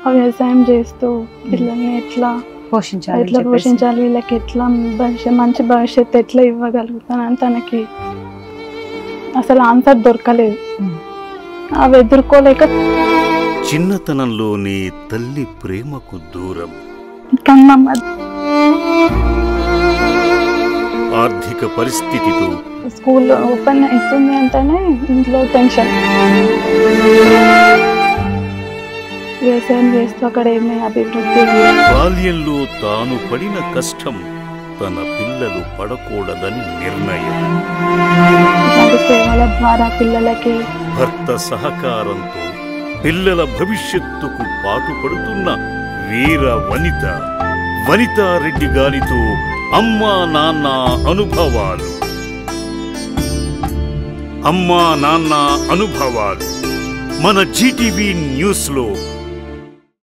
ఆ వ్యవసాయం చేస్తూ పిల్లల్ని ఎట్లా పోషించాలి ఎట్లా పోషించాలి వీళ్ళకి ఎట్లా భవిష్యత్ మంచి భవిష్యత్తు ఎట్లా ఇవ్వగలుగుతానని తనకి అసలు ఆన్సర్ దొరకలేదు ఉమ్. అవి ఎదుర్కోలేక చిన్నతనంలోనే తల్లి ప్రేమకు దూరం కన్నమ్మ ఆర్థిక పరిస్థితితో స్కూల్ ఓపెన్ అవుతుంది అంటేనే ఇంట్లో టెన్షన్ వ్యవసాయం చేస్తూ అక్కడ ఏమీ అభివృద్ధి లేదు. బాల్యంలో తాను పడిన కష్టం తన పిల్లలు పడకూడదని నిర్ణయం ఇట్లాంటి సేవల ద్వారా పిల్లలకి భర్త సహకారంతో పిల్లల భవిష్యత్తుకు పాటుపడుతున్న వీర వనిత వనితారెడ్డి గారితో అమ్మా నాన్న అనుభవాలు అమ్మా నాన్న అనుభవాలు మన జీటీవీ న్యూస్లో